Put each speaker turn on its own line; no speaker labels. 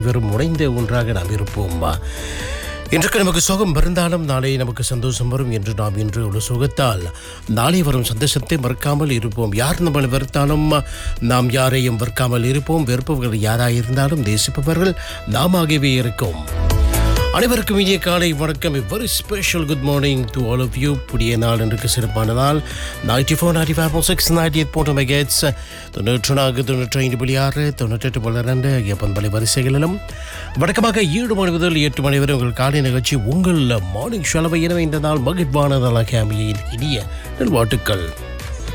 வெறும் உடைந்த ஒன்றாக நாம் இருப்போம் இன்றைக்கு நமக்கு சுகம் இருந்தாலும் நாளை நமக்கு சந்தோஷம் வரும் என்று நாம் இன்று ஒரு சுகத்தால் நாளை வரும் சந்தோஷத்தை மறக்காமல் இருப்போம் யார் நம்மளை வெறுத்தாலும் நாம் யாரையும் வெறுக்காமல் இருப்போம் வெறுப்பவர்கள் யாராயிருந்தாலும் நேசிப்பவர்கள் நாம் ஆகவே இருக்கோம் அனைவருக்கும் இனிய காலை வணக்கம் very special good morning to all of you புதிய நாள் இன்றைக்கு சிறப்பான நாள் ninety four ninety five six ninety eight போன்ற மெகேட்ஸ் தொண்ணூற்று நான்கு தொண்ணூற்றி ஐந்து புள்ளி ஆறு தொண்ணூற்றெட்டு புள்ளி ரெண்டு ஆகிய பண்பலை வரிசைகளிலும் வழக்கமாக ஏழு மணி முதல் எட்டு மணி வரை உங்கள் காலை நிகழ்ச்சி உங்கள் மார்னிங் ஷலவை எனவே இந்த நாள் மகிழ்வான நாளாக அமைய இனிய நல்வாழ்த்துக்கள்